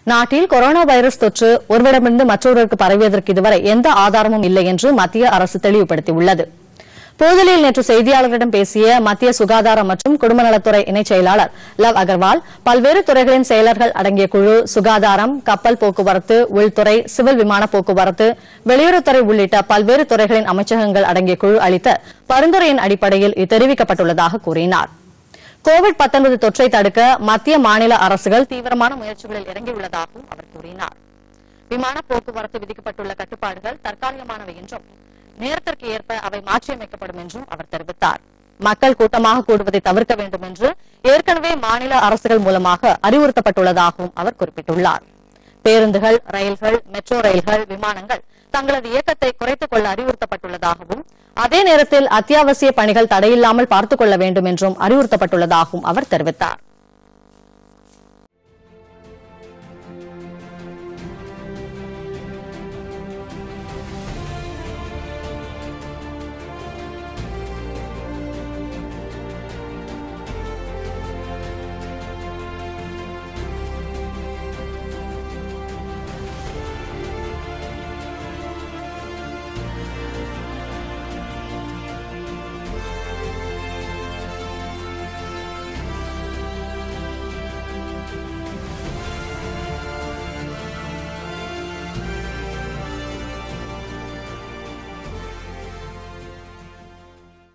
நாட்டில் corona virus தொற்று ஒருவரிடமிருந்து மற்றொருவருக்கு பரவியதற்கு இதுவரை எந்த ஆதாரமும் இல்லை என்று மத்திய அரசு தெளிவுபடுத்தியுள்ளது புதுதில்லியில் நேற்று செய்தியாளர்களிடம் பேசிய மத்திய சுகாதாரம் மற்றும் குடும்ப நலத்துறை இணைச் செயலாளர் லவ் அகர்வால் பல்வேறு துறைகளின் செயலர்கள் அடங்கிய குழு சுகாதாரம் கப்பல் போக்குவரத்து உள்துறை சிவில் விமான போக்குவரத்து வெளியுறவுத்துறை உள்ளிட்ட பல்வேறு துறைகளின் அமைச்சகங்கள் அடங்கிய குழு அளித்த பரிந்துரையின் அடிப்படையில் இது தெரிவிக்கப்பட்டுள்ளதாக கூறினார் கோவிட் 19 தொற்றை தடுக்க மத்திய மாநில அரசுகள் தீவிரமான முயற்சிகளில் இறங்கியுள்ளதாகவும் அவர் கூறினார் விமான போக்குவரத்து விதிக்கப்பட்டுள்ள கட்டுப்பாடுகள் தற்காலிகமானவை என்றும் நேரத்திற்கு ஏற்ப அவை மாற்றியமைக்கப்படும் என்றும் அவர் தெரிவித்தார் மக்கள் கூட்டமாக கூடுவதை தவிர்க்க வேண்டும் என்று ஏற்கனவே மாநில அரசுகள் மூலமாக அறிவுறுத்தப்பட்டுள்ளதாகவும் அவர் குறிப்பிட்டுள்ளார் பேருந்துகள் ரயில்கள் மெட்ரோ ரயில்கள் விமானங்கள் தங்களது இயக்கத்தை குறைத்துக் கொள்ள அறிவுறுத்தப்பட்டுள்ளதாகவும் அதே நேரத்தில் அத்தியாவசிய பணிகள் தடையில்லாமல் பார்த்துக் கொள்ள வேண்டும் என்றும் அறிவுறுத்தப்பட்டுள்ளதாகவும் அவர் தெரிவித்தார்